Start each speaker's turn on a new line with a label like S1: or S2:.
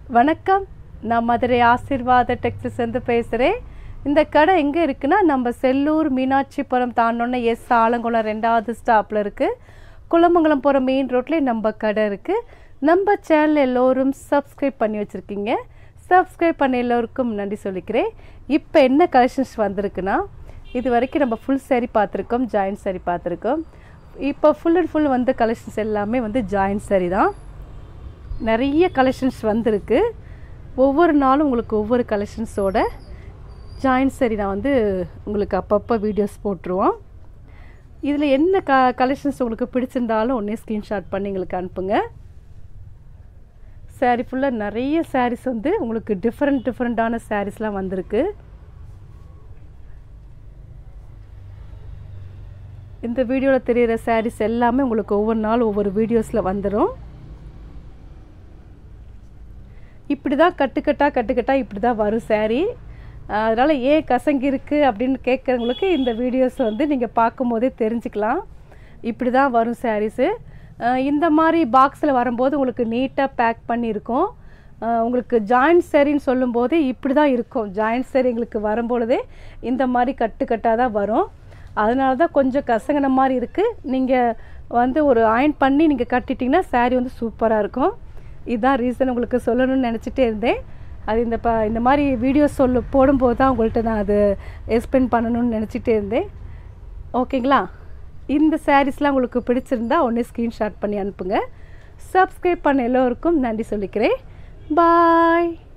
S1: வணக்கம் நான் மதுரை ஆசீர்வாத டெக்ஸ்டைல்ஸ்லேருந்து பேசுகிறேன் இந்த கடை எங்கே இருக்குன்னா நம்ம செல்லூர் மீனாட்சிபுரம் தாண்டோன்னே எஸ் ஆலங்குளம் ரெண்டாவது ஸ்டாப்பில் இருக்குது குளமங்கலம் போகிற மெயின் ரோட்லேயே நம்ம கடை இருக்குது நம்ம சேனல் எல்லோரும் சப்ஸ்கிரைப் பண்ணி வச்சுருக்கீங்க சப்ஸ்கிரைப் பண்ண எல்லோருக்கும் நன்றி சொல்லிக்கிறேன் இப்போ என்ன கலெக்ஷன்ஸ் வந்திருக்குன்னா இது வரைக்கும் நம்ம ஃபுல் saree பார்த்துருக்கோம் ஜாயின்ட் saree பார்த்துருக்கோம் இப்போ ஃபுல் அண்ட் ஃபுல் வந்து கலெக்ஷன்ஸ் எல்லாமே வந்து ஜாயின்ட் saree தான் நிறைய கலெக்ஷன்ஸ் வந்திருக்கு ஒவ்வொரு நாளும் உங்களுக்கு ஒவ்வொரு கலெக்ஷன்ஸோட ஜாயின்ட் சரி நான் வந்து உங்களுக்கு அப்பப்போ வீடியோஸ் போட்டுருவோம் இதில் என்ன க கலெக்ஷன்ஸ் உங்களுக்கு பிடிச்சிருந்தாலும் உடனே ஸ்க்ரீன்ஷாட் பண்ணி எங்களுக்கு அனுப்புங்க சாரீ ஃபுல்லாக நிறைய சாரீஸ் வந்து உங்களுக்கு டிஃப்ரெண்ட் டிஃப்ரெண்ட்டான சாரீஸ்லாம் வந்திருக்கு இந்த வீடியோவில் தெரிகிற சாரீஸ் எல்லாமே உங்களுக்கு ஒவ்வொரு நாள் ஒவ்வொரு வீடியோஸில் வந்துடும் இப்படி தான் கட்டுக்கட்டாக கட்டுக்கட்டாக இப்படி தான் வரும் saree அதனால் ஏன் கசங்கி இருக்குது அப்படின்னு கேட்குறவங்களுக்கு இந்த வீடியோஸ் வந்து நீங்கள் பார்க்கும்போதே தெரிஞ்சுக்கலாம் இப்படி தான் வரும் சாரீஸு இந்த மாதிரி பாக்ஸில் வரும்போது உங்களுக்கு நீட்டாக பேக் பண்ணியிருக்கோம் அஹ் உங்களுக்கு ஜாயிண்ட் சரின்னு சொல்லும்போது இப்படி தான் இருக்கும் ஜாயிண்ட் சரி எங்களுக்கு வரும்பொழுதே இந்த மாதிரி கட்டுக்கட்டாக தான் வரும் அதனால தான் கொஞ்சம் கசங்கின மாதிரி இருக்குது நீங்கள் வந்து ஒரு அயன் பண்ணி நீங்கள் கட்டிட்டிங்கன்னா saree வந்து சூப்பராக இருக்கும் இதுதான் ரீசன் உங்களுக்கு சொல்லணும்னு நினச்சிட்டே இருந்தேன் அது இந்த ப இந்த மாதிரி வீடியோஸ் சொல்ல போடும்போது தான் உங்கள்கிட்ட நான் அது எக்ஸ்பிளைன் பண்ணணும்னு நினச்சிட்டே இருந்தேன் ஓகேங்களா இந்த சாரீஸ்லாம் உங்களுக்கு பிடிச்சிருந்தா உடனே ஸ்க்ரீன்ஷாட் பண்ணி அனுப்புங்க சப்ஸ்கிரைப் பண்ண எல்லோருக்கும் நன்றி சொல்லிக்கிறேன் பாய்